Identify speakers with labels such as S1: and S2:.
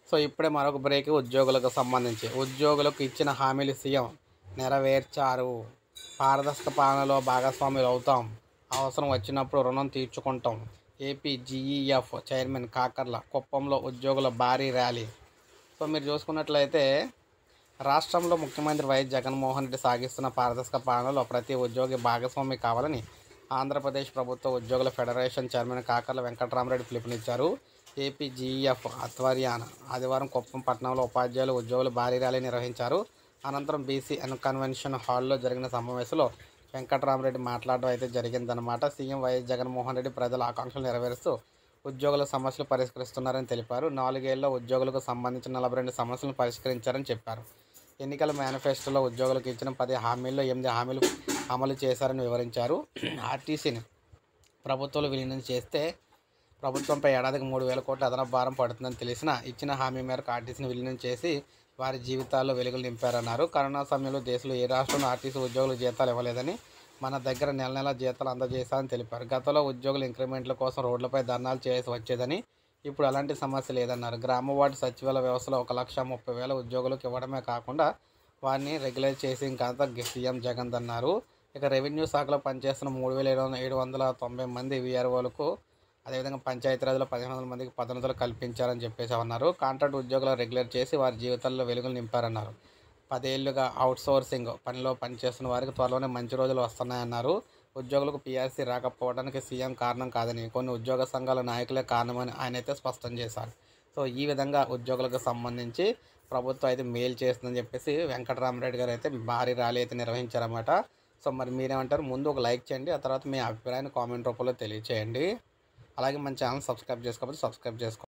S1: so ఇప్పుడే మరొక break ఉద్యోగులకు సంబంధించి ఉద్యోగులకు ఇచ్చిన హామీలు సీఎం నెరవేర్చారు పారదర్శక పాలనలో భాగస్వాములు అవుతాం అవసరం వచ్చినప్పుడు రుణం తీర్చుకుంటాం ఏపీ జీఈఎఫ్ చైర్మన్ కాకర్ల కుప్పంలో ఉద్యోగుల భారీ ర్యాలీ సో మీరు చూసుకున్నట్లయితే రాష్ట్రంలో ముఖ్యమంత్రి వైఎస్ జగన్మోహన్ రెడ్డి సాగిస్తున్న పారదర్శక పాలనలో ప్రతి ఉద్యోగి భాగస్వామి కావాలని ఆంధ్రప్రదేశ్ ప్రభుత్వ ఉద్యోగుల ఫెడరేషన్ చైర్మన్ కాకర్ల వెంకటరామరెడ్డి పిలుపునిచ్చారు ఏపీ జీఈఎఫ్ ఆధ్వర్యాన ఆదివారం కుప్పం పట్టణంలో ఉపాధ్యాయులు ఉద్యోగులు భారీ ర్యాలీ నిర్వహించారు అనంతరం బీసీ అండ్ కన్వెన్షన్ హాల్లో జరిగిన సమావేశంలో వెంకటరామరెడ్డి మాట్లాడడం అయితే జరిగిందనమాట సీఎం వైఎస్ జగన్మోహన్ రెడ్డి ప్రజల ఆకాంక్షలు నెరవేరుస్తూ ఉద్యోగుల సమస్యలు పరిష్కరిస్తున్నారని తెలిపారు నాలుగేళ్లలో ఉద్యోగులకు సంబంధించిన నలభై రెండు సమస్యలను పరిష్కరించారని చెప్పారు ఎన్నికల మేనిఫెస్టోలో ఉద్యోగులకు ఇచ్చిన పది హామీల్లో ఎనిమిది హామీలు అమలు చేశారని వివరించారు ఆర్టీసీని ప్రభుత్వాలు విలీనం చేస్తే ప్రభుత్వంపై ఏడాదికి మూడు వేల కోట్ల అదనపు భారం పడుతుందని తెలిసిన ఇచ్చిన హామీ మేరకు ఆర్టీసీని విలీనం చేసి వారి జీవితాల్లో వెలుగులు నింపారన్నారు కరోనా సమయంలో దేశంలో ఏ రాష్ట్రంలో ఆర్టీసీ ఉద్యోగులు జీతాలు ఇవ్వలేదని మన దగ్గర నెల నెల జీతాలు అందజేశారని తెలిపారు గతంలో ఉద్యోగుల ఇంక్రిమెంట్ల కోసం రోడ్లపై ధర్నాలు చేయాల్సి వచ్చేదని ఇప్పుడు అలాంటి సమస్య లేదన్నారు గ్రామ వార్డు సచివాలయ వ్యవస్థలో ఒక లక్ష ముప్పై వేల ఉద్యోగులకు ఇవ్వడమే కాకుండా వారిని రెగ్యులర్ చేసి ఇంకా సీఎం జగన్ అన్నారు ఇక రెవెన్యూ శాఖలో పనిచేస్తున్న మూడు వేల ఏడు వందల ఏడు వందల తొంభై మంది వీఆర్ఓలకు అదేవిధంగా పంచాయతీరాజ్లో పదిహేను వందల మందికి పదోన్నతులు కల్పించారని చెప్పేసి అన్నారు కాంట్రాక్ట్ ఉద్యోగులు రెగ్యులర్ చేసి వారి జీవితాల్లో వెలుగులు నింపారన్నారు పదేళ్లుగా అవుట్ సోర్సింగ్ పనిలో పనిచేస్తున్న వారికి త్వరలోనే మంచి రోజులు వస్తున్నాయన్నారు ఉద్యోగులకు పీఆర్సీ రాకపోవడానికి సీఎం కారణం కాదని కొన్ని ఉద్యోగ సంఘాల నాయకులే కారణమని ఆయన అయితే స్పష్టం చేశారు సో ఈ విధంగా ఉద్యోగులకు సంబంధించి ప్రభుత్వం అయితే మేలు చేస్తుందని చెప్పేసి వెంకటరామరెడ్డి గారు అయితే భారీ ర్యాలీ అయితే నిర్వహించారన్నమాట సో మరి మీరేమంటారు ముందు ఒక లైక్ చేయండి ఆ తర్వాత మీ అభిప్రాయాన్ని కామెంట్ రూపంలో తెలియచేయండి అలాగే మన ఛానల్ సబ్స్క్రైబ్ చేసుకోకపోతే సబ్స్క్రైబ్ చేసుకోండి